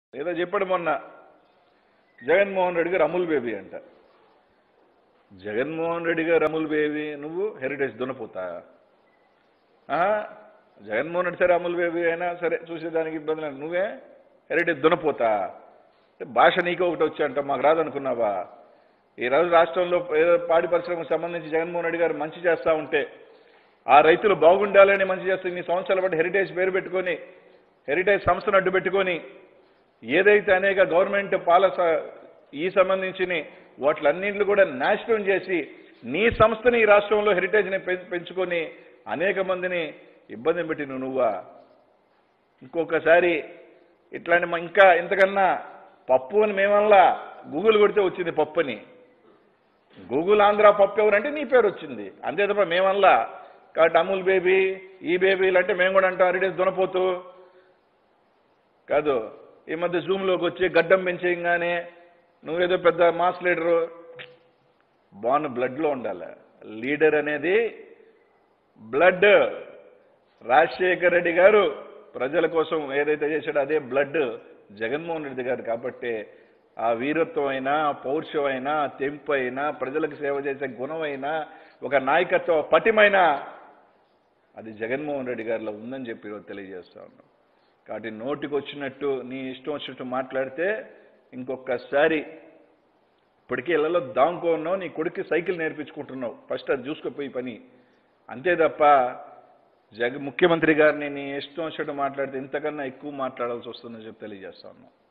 ఏదో చెప్పాడు మొన్న జగన్మోహన్ రెడ్డి గారు అమూల్ బేబీ అంట జగన్మోహన్ రెడ్డి గారు అమూల్ బేబీ నువ్వు హెరిటేజ్ దున్నపోతా ఆ? జగన్మోహన్ రెడ్డి సరే అమూల్ బేబీ అయినా సరే చూసేదానికి ఇబ్బంది లేదు నువ్వే హెరిటేజ్ దున్నపోతా అంటే భాష నీకు ఒకటి వచ్చి అంట మాకు రాదనుకున్నావా ఈ రోజు రాష్ట్రంలో ఏదో పాడి పరిశ్రమకు సంబంధించి జగన్మోహన్ రెడ్డి గారు మంచి చేస్తా ఉంటే ఆ రైతులు బాగుండాలని మంచి చేస్తే ఇన్ని సంవత్సరాల బట్టి హెరిటేజ్ పేరు పెట్టుకొని హెరిటేజ్ సంస్థను అడ్డు పెట్టుకొని ఏదైతే అనేక గవర్నమెంట్ పాలస ఈ సంబంధించిన వాటిలన్నింటిని కూడా నాశనం చేసి నీ సంస్థని ఈ రాష్ట్రంలో హెరిటేజ్ని పెం- పెంచుకొని అనేక మందిని ఇబ్బంది పెట్టిన నువ్వా ఇంకొకసారి ఇట్లాంటి మ- ఇంకా ఇంతకన్నా పప్పు అని మేమల్లా గూగుల్ కొడితే వచ్చింది పప్పు అని గూగుల్ ఆంధ్ర పప్పు ఎవరంటే నీ పేరు వచ్చింది అంతే తప్ప మేమల్లా కాబట్టి అమూల్ బేబీ ఈ బేబీలు అంటే మేము కూడా అంటాం హెరిటేజ్ దునపోతూ కాదు ఈ మధ్య జూమ్లోకి వచ్చి గడ్డం పెంచేయంగానే నువ్వేదో పెద్ద మాస్ లీడరు బాన్ బ్లడ్లో ఉండాలి లీడర్ అనేది బ్లడ్ రాజశేఖర్ రెడ్డి గారు ప్రజల కోసం ఏదైతే చేశాడో అదే బ్లడ్ జగన్మోహన్ రెడ్డి గారు కాబట్టి ఆ వీరత్వం అయినా పౌరుషం అయినా తెంపు అయినా ప్రజలకు సేవ చేసే గుణం అయినా ఒక నాయకత్వ పటిమైన అది జగన్మోహన్ రెడ్డి గారిలో ఉందని చెప్పి ఈరోజు తెలియజేస్తా ఉన్నాం కాబట్టి నోటికి వచ్చినట్టు నీ ఇష్టం వచ్చినట్టు మాట్లాడితే ఇంకొకసారి ఇప్పటికీ ఇళ్లలో దాంకో ఉన్నావు నీ కొడుక్కి సైకిల్ నేర్పించుకుంటున్నావు ఫస్ట్ అది చూసుకుపోయి పని అంతే తప్ప జగ ముఖ్యమంత్రి గారిని నీ ఇష్టం వచ్చినట్టు మాట్లాడితే ఇంతకన్నా ఎక్కువ మాట్లాడాల్సి వస్తుందని చెప్పి తెలియజేస్తా ఉన్నాం